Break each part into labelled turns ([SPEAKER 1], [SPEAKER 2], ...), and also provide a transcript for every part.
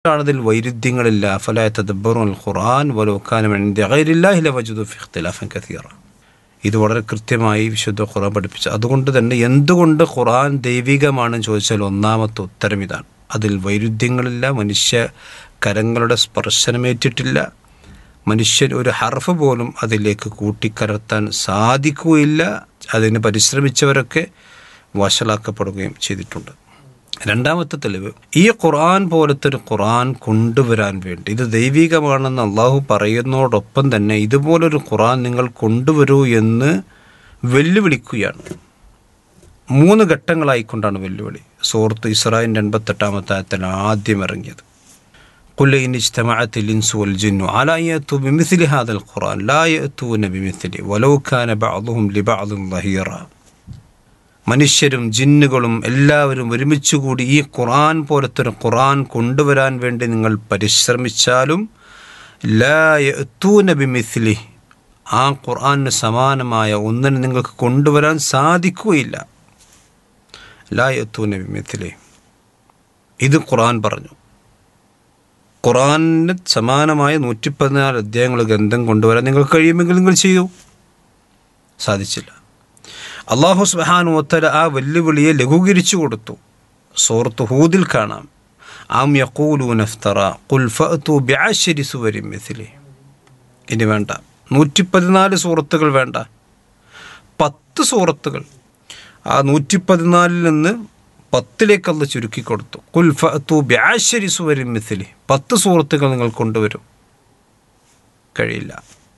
[SPEAKER 1] ആണതിൽ വൈരുദ്ധ്യങ്ങളില്ല ഫലായ തദബ്ബറുൽ ഖുർആൻ വലോക്കാനം ഇഖ്തിലാഫൻ കഥീറ ഇത് വളരെ കൃത്യമായി വിശുദ്ധ ഖുർആൻ പഠിപ്പിച്ചു അതുകൊണ്ട് തന്നെ എന്തുകൊണ്ട് ഖുർആൻ ദൈവികമാണെന്ന് ചോദിച്ചാൽ ഒന്നാമത്തെ ഉത്തരം ഇതാണ് അതിൽ വൈരുദ്ധ്യങ്ങളില്ല മനുഷ്യ കരങ്ങളുടെ സ്പർശനമേറ്റിട്ടില്ല മനുഷ്യൻ ഒരു ഹർഫ് പോലും അതിലേക്ക് കൂട്ടിക്കലർത്താൻ സാധിക്കുകയില്ല അതിന് പരിശ്രമിച്ചവരൊക്കെ വഷളാക്കപ്പെടുകയും ചെയ്തിട്ടുണ്ട് രണ്ടാമത്തെ തെളിവ് ഈ ഖുർആൻ പോലത്തെ ഒരു ഖുർആൻ കൊണ്ടുവരാൻ വേണ്ടി ഇത് ദൈവികമാണെന്ന് അള്ളാഹു പറയുന്നതോടൊപ്പം തന്നെ ഇതുപോലൊരു ഖുർആൻ നിങ്ങൾ കൊണ്ടുവരൂ എന്ന് വെല്ലുവിളിക്കുകയാണ് മൂന്ന് ഘട്ടങ്ങളായിക്കൊണ്ടാണ് വെല്ലുവിളി സൂറത്ത് ഇസ്രായിൻ്റെ എൺപത്തെട്ടാമത്തെ ആയത്തിൽ ആദ്യം ഇറങ്ങിയത് قل إن اجتمعت الإنس والجن على أن يأتوا بمثل هذا القرآن لا يأتون بمثله ولو كان بعضهم لبعض ظهيرا മനുഷ്യരും ജിന്നുകളും എല്ലാവരും ഒരുമിച്ചുകൂടി ഈ ഖുർആൻ പോലത്തെ ഒരു ഖുർആൻ കൊണ്ടുവരാൻ വേണ്ടി നിങ്ങൾ പരിശ്രമിച്ചാലും ലായത്തൂനബിമിസ്ലി ആ ഖുർആന് സമാനമായ ഒന്നിന് നിങ്ങൾക്ക് കൊണ്ടുവരാൻ സാധിക്കുകയില്ല ലായത്തൂനബിമിസ്ലി ഇത് ഖുർആൻ പറഞ്ഞു ഖുറാനിന് സമാനമായ നൂറ്റി പതിനാല് അധ്യായങ്ങൾ ഗ്രന്ഥം കൊണ്ടുവരാൻ നിങ്ങൾക്ക് കഴിയുമെങ്കിൽ നിങ്ങൾ ചെയ്യൂ സാധിച്ചില്ല അള്ളാഹു സുബാനു ഒത്തര ആ വെല്ലുവിളിയെ ലഘൂകരിച്ചു കൊടുത്തു സൂറത്ത് ഹൂദിൽ കാണാം ആം യക്കൂലു നഫ്തറ കുൽ ഫഅതു ബിഅശരി സുവരി മിഥിലി ഇനി വേണ്ട നൂറ്റി പതിനാല് സൂറത്തുകൾ വേണ്ട പത്ത് സൂറത്തുകൾ ആ നൂറ്റി പതിനാലിൽ നിന്ന് പത്തിലേക്ക് അന്ന് ചുരുക്കി കൊടുത്തു കുൽ ഫഅതു ബിഅശരി സുവരി മിഥിലി പത്ത് സൂറത്തുകൾ നിങ്ങൾ കൊണ്ടുവരും കഴിയില്ല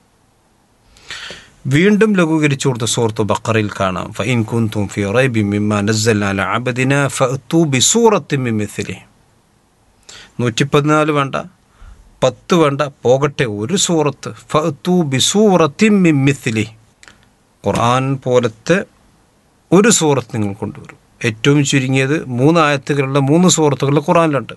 [SPEAKER 1] വീണ്ടും ലഘൂകരിച്ചു കൊടുത്ത സൂറത്ത് ബക്കറിൽ കാണാം ഫൈൻ കുന്തും ഫി റൈബി മിമ്മ നസ്സൽന അല അബദിന ഫഅതു ബിസൂറത്തി മിൻ മിഥിലി നൂറ്റി പതിനാല് വേണ്ട പത്ത് വേണ്ട പോകട്ടെ ഒരു സൂറത്ത് ഫഅതു ബിസൂറത്തി മിൻ മിഥിലി ഖുർആൻ പോലത്തെ ഒരു സൂറത്ത് നിങ്ങൾ കൊണ്ടുവരും ഏറ്റവും ചുരുങ്ങിയത് മൂന്ന് ആയത്തുകളുള്ള മൂന്ന് സൂറത്തുകൾ ഖുറാനിലുണ്ട്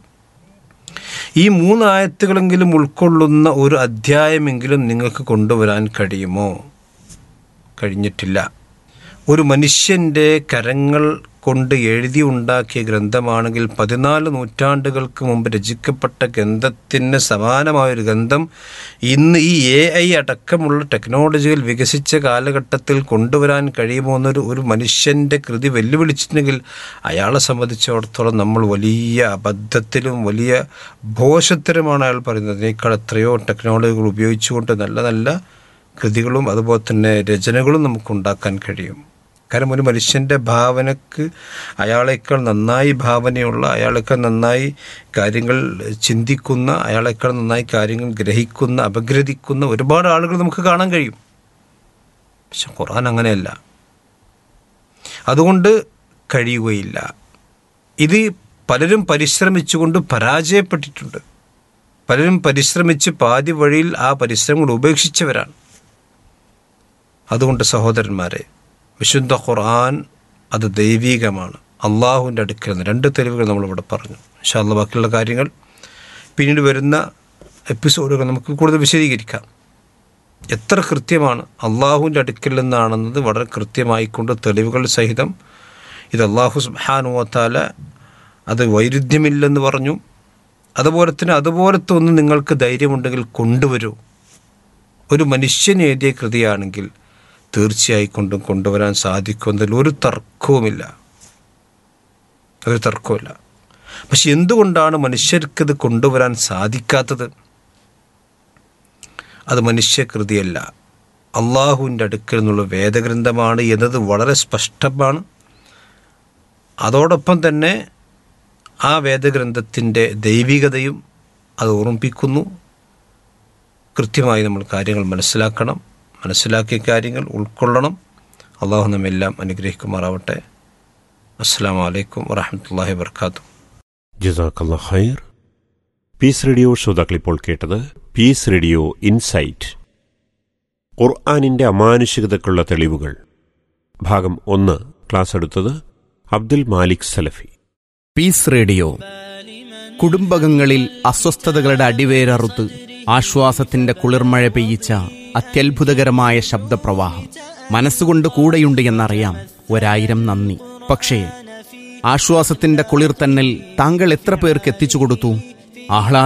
[SPEAKER 1] ഈ മൂന്ന് ആയത്തുകളെങ്കിലും ഉൾക്കൊള്ളുന്ന ഒരു അധ്യായമെങ്കിലും നിങ്ങൾക്ക് കൊണ്ടുവരാൻ കഴിയുമോ കഴിഞ്ഞിട്ടില്ല ഒരു മനുഷ്യൻ്റെ കരങ്ങൾ കൊണ്ട് എഴുതി ഉണ്ടാക്കിയ ഗ്രന്ഥമാണെങ്കിൽ പതിനാല് നൂറ്റാണ്ടുകൾക്ക് മുമ്പ് രചിക്കപ്പെട്ട ഗ്രന്ഥത്തിന് സമാനമായൊരു ഗ്രന്ഥം ഇന്ന് ഈ എ ഐ അടക്കമുള്ള ടെക്നോളജികൾ വികസിച്ച കാലഘട്ടത്തിൽ കൊണ്ടുവരാൻ കഴിയുമോ എന്നൊരു ഒരു മനുഷ്യൻ്റെ കൃതി വെല്ലുവിളിച്ചിട്ടുണ്ടെങ്കിൽ അയാളെ സംബന്ധിച്ചിടത്തോളം നമ്മൾ വലിയ അബദ്ധത്തിലും വലിയ ഭോഷത്തരമാണ് അയാൾ പറയുന്നത് അതിനേക്കാൾ എത്രയോ ടെക്നോളജികൾ ഉപയോഗിച്ചുകൊണ്ട് നല്ല നല്ല കൃതികളും അതുപോലെ തന്നെ രചനകളും നമുക്ക് ഉണ്ടാക്കാൻ കഴിയും കാരണം ഒരു മനുഷ്യൻ്റെ ഭാവനക്ക് അയാളേക്കാൾ നന്നായി ഭാവനയുള്ള അയാളേക്കാൾ നന്നായി കാര്യങ്ങൾ ചിന്തിക്കുന്ന അയാളേക്കാൾ നന്നായി കാര്യങ്ങൾ ഗ്രഹിക്കുന്ന അപഗ്രഥിക്കുന്ന ഒരുപാട് ആളുകൾ നമുക്ക് കാണാൻ കഴിയും പക്ഷെ ഖുർആൻ അങ്ങനെയല്ല അതുകൊണ്ട് കഴിയുകയില്ല ഇത് പലരും പരിശ്രമിച്ചുകൊണ്ട് പരാജയപ്പെട്ടിട്ടുണ്ട് പലരും പരിശ്രമിച്ച് പാതി വഴിയിൽ ആ പരിശ്രമങ്ങൾ ഉപേക്ഷിച്ചവരാണ് അതുകൊണ്ട് സഹോദരന്മാരെ വിശുദ്ധ ഖുർആൻ അത് ദൈവീകമാണ് അള്ളാഹുവിൻ്റെ അടുക്കൽ നിന്ന് രണ്ട് തെളിവുകൾ നമ്മളിവിടെ പറഞ്ഞു ഇൻഷാല്ല ബാക്കിയുള്ള കാര്യങ്ങൾ പിന്നീട് വരുന്ന എപ്പിസോഡുകൾ നമുക്ക് കൂടുതൽ വിശദീകരിക്കാം എത്ര കൃത്യമാണ് അള്ളാഹുവിൻ്റെ അടുക്കൽ നിന്നാണെന്നത് വളരെ കൃത്യമായിക്കൊണ്ട് തെളിവുകൾ സഹിതം ഇത് അള്ളാഹു സുബാനുവത്താല അത് വൈരുദ്ധ്യമില്ലെന്ന് പറഞ്ഞു അതുപോലെ തന്നെ അതുപോലത്തെ ഒന്ന് നിങ്ങൾക്ക് ധൈര്യമുണ്ടെങ്കിൽ കൊണ്ടുവരൂ ഒരു മനുഷ്യൻ എഴുതിയ കൃതിയാണെങ്കിൽ തീർച്ചയായി കൊണ്ടും കൊണ്ടുവരാൻ സാധിക്കുന്നതിൽ ഒരു തർക്കവുമില്ല ഒരു തർക്കവുമില്ല പക്ഷെ എന്തുകൊണ്ടാണ് മനുഷ്യർക്കിത് കൊണ്ടുവരാൻ സാധിക്കാത്തത് അത് മനുഷ്യകൃതിയല്ല അള്ളാഹുവിൻ്റെ അടുക്കൽ നിന്നുള്ള വേദഗ്രന്ഥമാണ് എന്നത് വളരെ സ്പഷ്ടമാണ് അതോടൊപ്പം തന്നെ ആ വേദഗ്രന്ഥത്തിൻ്റെ ദൈവികതയും അത് ഓർമ്മിപ്പിക്കുന്നു കൃത്യമായി നമ്മൾ കാര്യങ്ങൾ മനസ്സിലാക്കണം മനസ്സിലാക്കിയ കാര്യങ്ങൾ ഉൾക്കൊള്ളണം അള്ളാഹു നമ്മെല്ലാം അനുഗ്രഹിക്കുമാറാവട്ടെ അസ്സാം വലൈക്കും വറഹമത്തല്ലാഹി വർക്കാത്തു
[SPEAKER 2] ജസാക്കല്ല ഖൈർ പീസ് റേഡിയോ ശ്രോതാക്കളിപ്പോൾ കേട്ടത് പീസ് റേഡിയോ ഇൻസൈറ്റ് ഖുർആാനിൻ്റെ അമാനുഷികതയ്ക്കുള്ള തെളിവുകൾ ഭാഗം ഒന്ന് ക്ലാസ് എടുത്തത് അബ്ദുൽ മാലിക് സലഫി
[SPEAKER 3] പീസ് റേഡിയോ കുടുംബകങ്ങളിൽ അസ്വസ്ഥതകളുടെ അടിവേരറുത്ത് ആശ്വാസത്തിന്റെ കുളിർമഴ പെയ്യിച്ച അത്യത്ഭുതകരമായ ശബ്ദപ്രവാഹം മനസ്സുകൊണ്ട് കൂടെയുണ്ട് എന്നറിയാം ഒരായിരം നന്ദി പക്ഷേ ആശ്വാസത്തിന്റെ കുളിർ തന്നൽ താങ്കൾ എത്ര പേർക്ക് എത്തിച്ചു കൊടുത്തു ആഹ്ലാദ